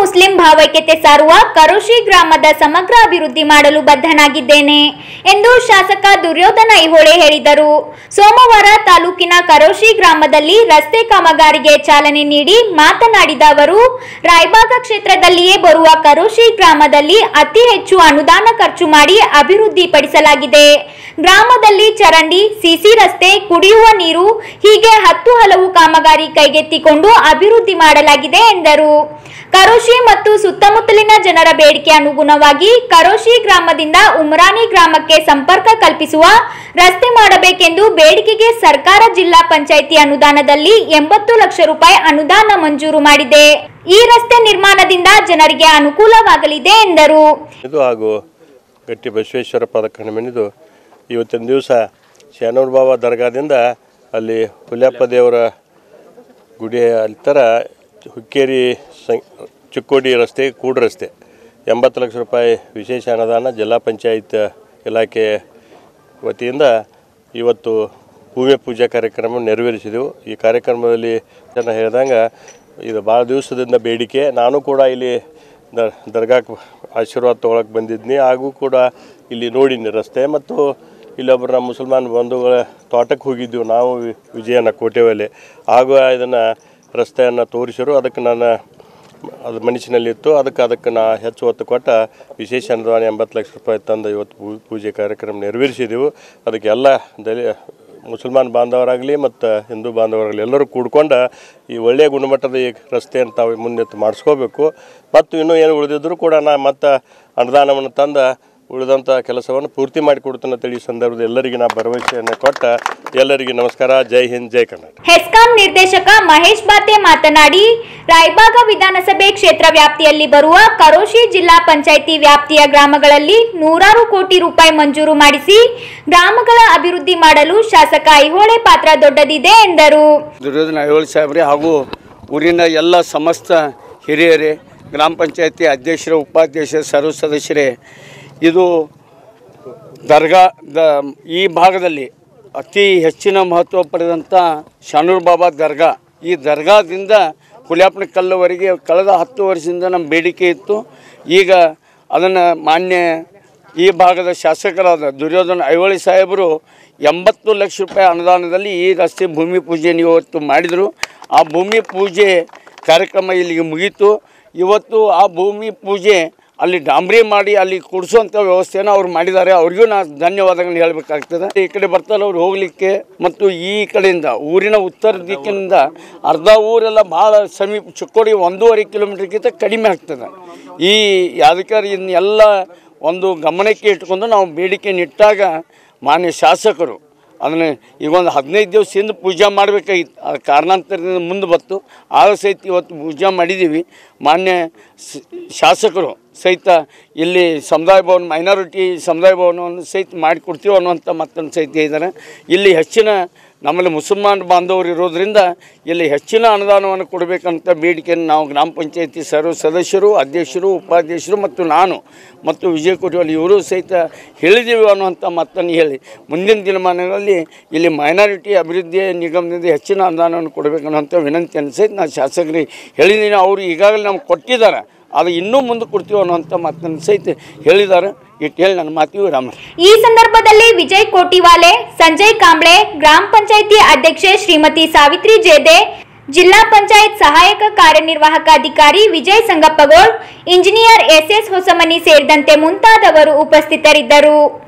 Muslim ಭಾವೈಕ್ಯತೆ ಸಾರುವ ಕರೋಶಿ ಗ್ರಾಮದ ಸಮಗ್ರ ಅಭಿವೃದ್ಧಿ ಮಾಡಲು ಬದ್ಧನಾಗಿದ್ದೇನೆ ಎಂದು ಶಾಸಕ ದುರ್ಯೋಧನ ಐಹೊಳೆ ಹೇಳಿದರು ಸೋಮವಾರ ತಾಲೂಕಿನ ಕರೋಶಿ ಗ್ರಾಮದಲ್ಲಿ ರಸ್ತೆ ಕಾಮಗಾರಿಗೆ ಚಾಲನೆ ನೀಡಿ ಮಾತನಾಡಿದ ಅವರು ರಾಯಬಾಗ ಕ್ಷೇತ್ರದಲ್ಲಿಯೇ ಬರುವ ಕರೋಶಿ ಗ್ರಾಮದಲ್ಲಿ ಅತಿ ಹೆಚ್ಚು ಅನುದಾನ ಖರ್ಚು ಮಾಡಿ ಅಭಿವೃದ್ಧಿ ಪಡಿಸಲಾಗಿದೆ ಗ್ರಾಮದಲ್ಲಿ ಚರಂಡಿ ಸಿಸಿ ರಸ್ತೆ ಕುಡಿಯುವ ನೀರು ಹೀಗೆ ಹತ್ತು ಹಲವು ಕಾಮಗಾರಿ ಕೈಗೆತ್ತಿಕೊಂಡು ಅಭಿವೃದ್ಧಿ ಮಾಡಲಾಗಿದೆ ಎಂದರು ಕರೋಶಿ ಮತ್ತು ಸುತ್ತಮುತ್ತಲಿನ ಜನರ ಬೇಡಿಕೆ ಅನುಗುಣವಾಗಿ ಕರೋಶಿ ಗ್ರಾಮದಿಂದ ಉಮ್ರಾನಿ ಗ್ರಾಮಕ್ಕೆ ಸಂಪರ್ಕ ಕಲ್ಪಿಸುವ ರಸ್ತೆ ಮಾಡಬೇಕೆಂದು ಬೇಡಿಕೆಗೆ ಸರ್ಕಾರ ಜಿಲ್ಲಾ ಪಂಚಾಯಿತಿ ಅನುದಾನದಲ್ಲಿ ಎಂಬತ್ತು ಲಕ್ಷ ರೂಪಾಯಿ ಅನುದಾನ ಮಂಜೂರು ಮಾಡಿದೆ ಈ ರಸ್ತೆ ನಿರ್ಮಾಣದಿಂದ ಜನರಿಗೆ ಅನುಕೂಲವಾಗಲಿದೆ ಎಂದರು ಇದು ಹಾಗೂ ಗಟ್ಟಿ ಬಸವೇಶ್ವರ ಪದಕ ಮೆನೆದು ಇವತ್ತಿನ ದಿವಸ ಶಾನೂರ್ ಬಾಬಾ ದರ್ಗಾದಿಂದ ಅಲ್ಲಿ ಹುಲ್ಯಪ್ಪ ದೇವರ ಗುಡಿ ಅಲ್ಲಿ ಥರ ಹುಕ್ಕೇರಿ ಸಂ ಚಿಕ್ಕೋಡಿ ರಸ್ತೆ ಕೂಡ್ ರಸ್ತೆ ಎಂಬತ್ತು ಲಕ್ಷ ರೂಪಾಯಿ ವಿಶೇಷ ಅನುದಾನ ಜಿಲ್ಲಾ ಪಂಚಾಯತ್ ಇಲಾಖೆ ವತಿಯಿಂದ ಇವತ್ತು ಭೂಮಿ ಪೂಜಾ ಕಾರ್ಯಕ್ರಮ ನೆರವೇರಿಸಿದೆವು ಈ ಕಾರ್ಯಕ್ರಮದಲ್ಲಿ ಜನ ಹೇಳ್ದಂಗೆ ಇದು ಭಾಳ ದಿವಸದಿಂದ ಬೇಡಿಕೆ ನಾನು ಕೂಡ ಇಲ್ಲಿ ದ ದರ್ಗಾಕ್ಕೆ ಆಶೀರ್ವಾದ ತೊಗೊಳಕ್ಕೆ ಬಂದಿದ್ನಿ ಹಾಗೂ ಕೂಡ ಇಲ್ಲಿ ನೋಡಿನಿ ರಸ್ತೆ ಮತ್ತು ಇಲ್ಲೊಬ್ಬರು ನಮ್ಮ ಮುಸಲ್ಮಾನ್ ಬಂಧುಗಳ ತೋಟಕ್ಕೆ ಹೋಗಿದ್ದೆವು ನಾವು ವಿ- ವಿಜಯನ ಕೋಟೆವಲ್ಲಿ ಹಾಗೂ ಇದನ್ನು ರಸ್ತೆಯನ್ನು ತೋರಿಸಿರು ಅದಕ್ಕೆ ನಾನು ಅದು ಮನಸ್ಸಿನಲ್ಲಿತ್ತು ಅದಕ್ಕೆ ಅದಕ್ಕೆ ನಾ ಹೆಚ್ಚು ಒತ್ತು ಕೊಟ್ಟ ವಿಶೇಷ ಅನುದಾನ ಎಂಬತ್ತು ಲಕ್ಷ ರೂಪಾಯಿ ತಂದು ಇವತ್ತು ಪೂ- ಪೂಜೆ ಕಾರ್ಯಕ್ರಮ ನೆರವೇರಿಸಿದೆವು ಅದಕ್ಕೆ ಎಲ್ಲ ದಲಿ ಮುಸಲ್ಮಾನ್ ಬಾಂಧವರಾಗಲಿ ಮತ್ತು ಹಿಂದೂ ಬಾಂಧವರಾಗಲಿ ಎಲ್ಲರೂ ಕೂಡ್ಕೊಂಡು ಈ ಒಳ್ಳೆಯ ಗುಣಮಟ್ಟದ ಈ ರಸ್ತೆಯನ್ನು ತಾವು ಮುಂದೆತ್ತು ಮಾಡಿಸ್ಕೋಬೇಕು ಮತ್ತು ಇನ್ನೂ ಏನು ಉಳಿದಿದ್ದರೂ ಕೂಡ ನಾ ಮತ್ತು ಅನುದಾನವನ್ನು ತಂದ ಉಳಿದಂಥ ಕೆಲಸವನ್ನು ಪೂರ್ತಿ ಮಾಡಿಕೊಡ್ತಾನೆ ಅಂತೇಳಿ ಈ ಸಂದರ್ಭದಲ್ಲಿ ಎಲ್ಲರಿಗೆ ನಾ ಭರವಸೆಯನ್ನು ಕೊಟ್ಟ ಎಲ್ಲರಿಗೆ ನಮಸ್ಕಾರ ಜೈ ಹಿಂದ್ ಜೈ ಕರ್ನಾಟಕ ಹೆಸ್ಕಾಂ ನಿರ್ದೇಶಕ ಮಹೇಶ್ ಬಾತೆ ಮಾತನಾಡಿ ರಾಯಬಾಗ ವಿಧಾನಸಭೆ ಕ್ಷೇತ್ರ ವ್ಯಾಪ್ತಿಯಲ್ಲಿ ಬರುವ ಕರೋಶಿ ಜಿಲ್ಲಾ ಪಂಚಾಯಿತಿ ವ್ಯಾಪ್ತಿಯ ಗ್ರಾಮಗಳಲ್ಲಿ ನೂರಾರು ಕೋಟಿ ರೂಪಾಯಿ ಮಂಜೂರು ಮಾಡಿಸಿ ಗ್ರಾಮಗಳ ಅಭಿವೃದ್ಧಿ ಮಾಡಲು ಶಾಸಕ ಐಹೊಳೆ ಪಾತ್ರ ದೊಡ್ಡದಿದೆ ಎಂದರು ದುರ್ಯೋಧನ ಐಹೊಳೆ ಸಾಹೇಬ್ರೆ ಹಾಗೂ ಊರಿನ ಎಲ್ಲ ಸಮಸ್ತ ಹಿರಿಯರೇ ಗ್ರಾಮ ಪಂಚಾಯತಿ ಅಧ್ಯಕ್ಷರು ಉಪಾಧ್ಯಕ್ಷರು ಸರ್ವ ಸದಸ್ಯರೇ ಇದು ದರ್ಗಾ ದ ಈ ಭಾಗದಲ್ಲಿ ಅತಿ ಹೆಚ್ಚಿನ ಮಹತ್ವ ಪಡೆದಂಥ ಶಾನೂರ್ ಬಾಬಾ ದರ್ಗಾ ಈ ದರ್ಗಾದಿಂದ ಹುಲಿಯಾಪನ ಕಲ್ಲುವರೆಗೆ ಕಳೆದ ಹತ್ತು ವರ್ಷದಿಂದ ನಮ್ಮ ಬೇಡಿಕೆ ಇತ್ತು ಈಗ ಅದನ್ನು ಮಾನ್ಯ ಈ ಭಾಗದ ಶಾಸಕರಾದ ದುರ್ಯೋಧನ ಐಹೊಳೆ ಸಾಹೇಬರು ಎಂಬತ್ತು ಲಕ್ಷ ರೂಪಾಯಿ ಅನುದಾನದಲ್ಲಿ ಈ ರಸ್ತೆ ಭೂಮಿ ಪೂಜೆಯನ್ನು ಇವತ್ತು ಮಾಡಿದರು ಆ ಭೂಮಿ ಪೂಜೆ ಕಾರ್ಯಕ್ರಮ ಇಲ್ಲಿಗೆ ಮುಗೀತು ಇವತ್ತು ಆ ಭೂಮಿ ಪೂಜೆ ಅಲ್ಲಿ ಡಾಂಬ್ರಿ ಮಾಡಿ ಅಲ್ಲಿ ಕುಡಿಸುವಂಥ ವ್ಯವಸ್ಥೆಯನ್ನು ಅವ್ರು ಮಾಡಿದ್ದಾರೆ ಅವ್ರಿಗೂ ನಾನು ಧನ್ಯವಾದಗಳನ್ನ ಹೇಳಬೇಕಾಗ್ತದೆ ಈ ಕಡೆ ಬರ್ತಾರೆ ಅವ್ರು ಹೋಗಲಿಕ್ಕೆ ಮತ್ತು ಈ ಕಡೆಯಿಂದ ಊರಿನ ಉತ್ತರ ದಿಕ್ಕಿನಿಂದ ಅರ್ಧ ಊರೆಲ್ಲ ಭಾಳ ಸಮೀಪ ಚಿಕ್ಕೋಡಿ ಒಂದೂವರೆ ಕಿಲೋಮೀಟ್ರ್ಗಿಂತ ಕಡಿಮೆ ಆಗ್ತದೆ ಈ ಯಾದಕಾರಿ ಎಲ್ಲ ಒಂದು ಗಮನಕ್ಕೆ ಇಟ್ಕೊಂಡು ನಾವು ಬೇಡಿಕೆ ನಿಟ್ಟಾಗ ಮಾನ್ಯ ಶಾಸಕರು ಅದನ್ನು ಈಗ ಒಂದು ಹದಿನೈದು ದಿವಸ ಹಿಂದೆ ಪೂಜೆ ಮಾಡಬೇಕಾಗಿತ್ತು ಆ ಕಾರಣಾಂತರದಿಂದ ಮುಂದೆ ಬತ್ತು ಆಗ ಸಹಿತ ಇವತ್ತು ಪೂಜೆ ಮಾಡಿದ್ದೀವಿ ಮಾನ್ಯ ಸ- ಶಾಸಕರು ಸಹಿತ ಇಲ್ಲಿ ಸಮುದಾಯ ಭವನ ಮೈನಾರಿಟಿ ಸಮುದಾಯ ಭವನವನ್ನು ಸಹಿತ ಮಾಡಿಕೊಡ್ತೀವಿ ಅನ್ನುವಂಥ ಮತ್ತೊಂದು ಸಹಿತ ಇದ್ದಾರೆ ಇಲ್ಲಿ ಹೆಚ್ಚಿನ ನಮ್ಮಲ್ಲಿ ಮುಸಲ್ಮಾನ್ ಬಾಂಧವರು ಇರೋದರಿಂದ ಇಲ್ಲಿ ಹೆಚ್ಚಿನ ಅನುದಾನವನ್ನು ಕೊಡಬೇಕಂತ ಬೇಡಿಕೆಯನ್ನು ನಾವು ಗ್ರಾಮ ಪಂಚಾಯತಿ ಸರ್ವ ಸದಸ್ಯರು ಅಧ್ಯಕ್ಷರು ಉಪಾಧ್ಯಕ್ಷರು ಮತ್ತು ನಾನು ಮತ್ತು ವಿಜಯ ಕೋಟಿವಲ್ಲಿ ಇವರು ಸಹಿತ ಹೇಳಿದ್ದೀವಿ ಅನ್ನುವಂಥ ಮಾತನ್ನು ಹೇಳಿ ಮುಂದಿನ ದಿನಮಾನಗಳಲ್ಲಿ ಇಲ್ಲಿ ಮೈನಾರಿಟಿ ಅಭಿವೃದ್ಧಿ ನಿಗಮದಿಂದ ಹೆಚ್ಚಿನ ಅನುದಾನವನ್ನು ಕೊಡಬೇಕನ್ನುವಂಥ ವಿನಂತಿಯನ್ನು ಸಹಿತ ನಾನು ಶಾಸಕರಿಗೆ ಹೇಳಿದ್ದೀನಿ ಅವರು ಈಗಾಗಲೇ ನಮ್ಗೆ ಕೊಟ್ಟಿದ್ದಾರೆ ಅದು ಇನ್ನೂ ಮುಂದೆ ಕೊಡ್ತೀವಿ ಅನ್ನುವಂಥ ಮಾತನ್ನು ಸಹಿತ ಹೇಳಿದ್ದಾರೆ ಇಟ್ಟು ಹೇಳಿ ನನ್ನ ಮಾತಿಗೆ ವಿರಾಮ ಈ ಸಂದರ್ಭದಲ್ಲಿ ವಿಜಯ್ ಕೋಟಿವಾಲೆ ಸಂಜಯ್ ಕಾಂಬ್ಳೆ ಗ್ರಾಮ ಪಂಚಾಯಿತಿ ಅಧ್ಯಕ್ಷೆ ಶ್ರೀಮತಿ ಸಾವಿತ್ರಿ ಜೇದೆ ಜಿಲ್ಲಾ ಪಂಚಾಯತ್ ಸಹಾಯಕ ಕಾರ್ಯನಿರ್ವಾಹಕ ಅಧಿಕಾರಿ Vijay Sangappagol engineer S S Hosamani ಸೇರಿದಂತೆ ಮುಂತಾದವರು ಉಪಸ್ಥಿತರಿದ್ದರು